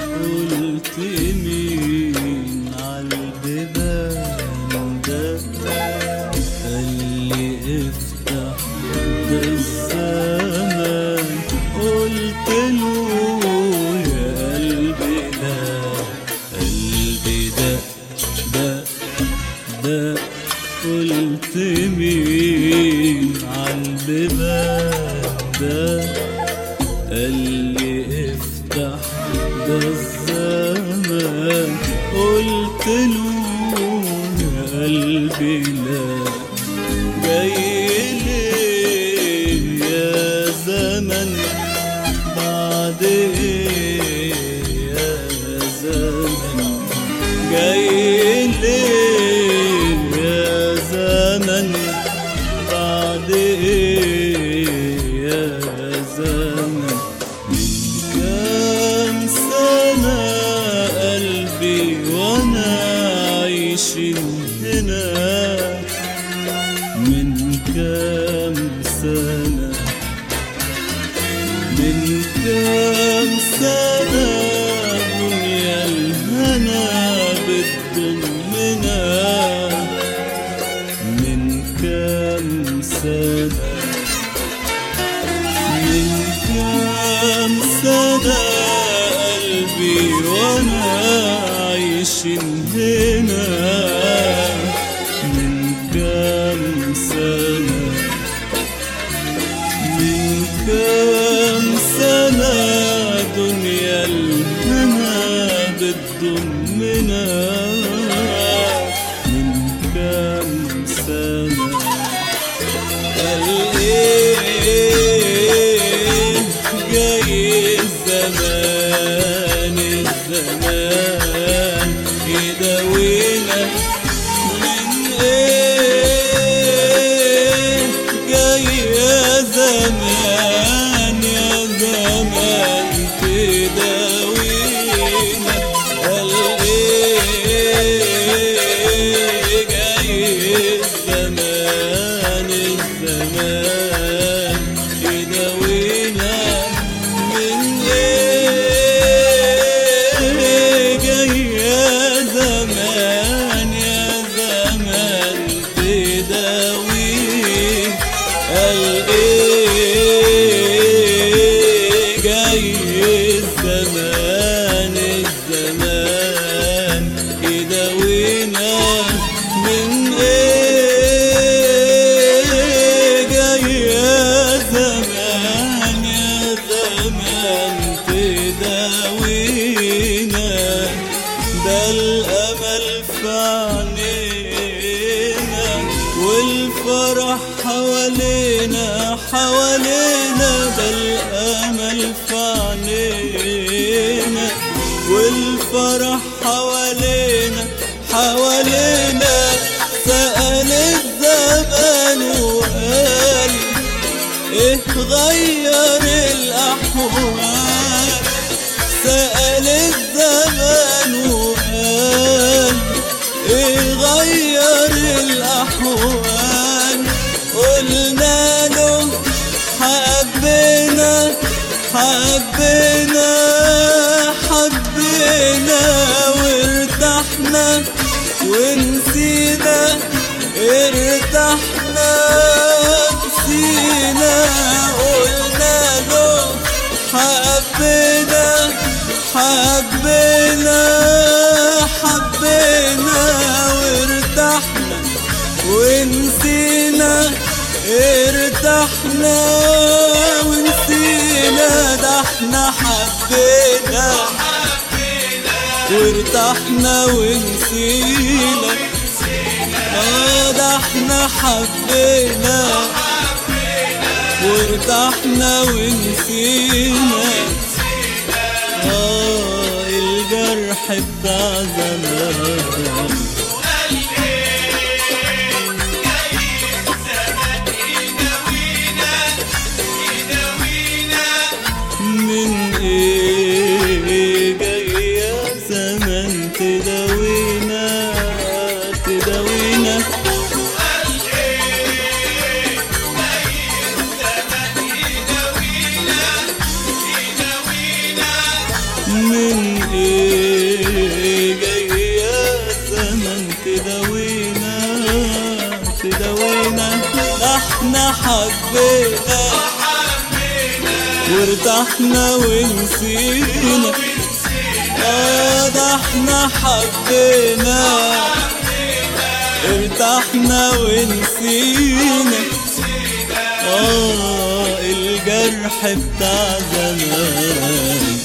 قلت مين عالبيبان ده قال لي افتح ده الزمان قلت له يا قلبي لا قلبي ده ده ده قلت مين عالبيبان ده قال لي افتح ده الزمان قلت له يا قلبي لا جاي ليه يا زمن بعد ايه يا زمن جاي ليه يا زمن بعد ايه يا زمن من كام سنة قلبي وانا عايشين هنا من كام سنة من كام سنة دنيا الهنا بتضمنا من كام سنة من كام سنة قلبي وانا عايشين هنا من كام سنة من كام سنة دنيا الهنا بتضمنا من كام سنة قال ايه جاي الزمان الزمان يداوينا من ايه جاي يا زمان يا زمان تداوينا قال ايه جاي الزمان الزمان يداوينا من ايه جاي يا زمان يا زمان تداوي قال ايه جاي الزمان الزمان يداوينا من ايه جاي يا زمان يا زمان تداوينا ده الامل في عينينا والفرح حوالينا حوالينا ده الامل في عينينا والفرح حوالينا حوالينا سأل الزمان وقال ايه غير الاحوال سأل الزمان وقال ايه غير الاحوال قلنا له حبينا حبينا حبينا وارتحنا ونسينا ارتحنا نسينا قلنا له حبينا حبينا حبينا وارتحنا ونسينا ارتحنا ونسينا ده احنا حبينا وارتحنا ونسينا اه ده احنا حبينا وارتحنا ونسينا اه الجرح بتاع زمان من ايه جاي يا زمان تداوينا تداوينا من ده احنا حبينا وارتحنا ونسينا اه ده احنا حبينا ارتحنا ونسينا اه الجرح بتاع زمان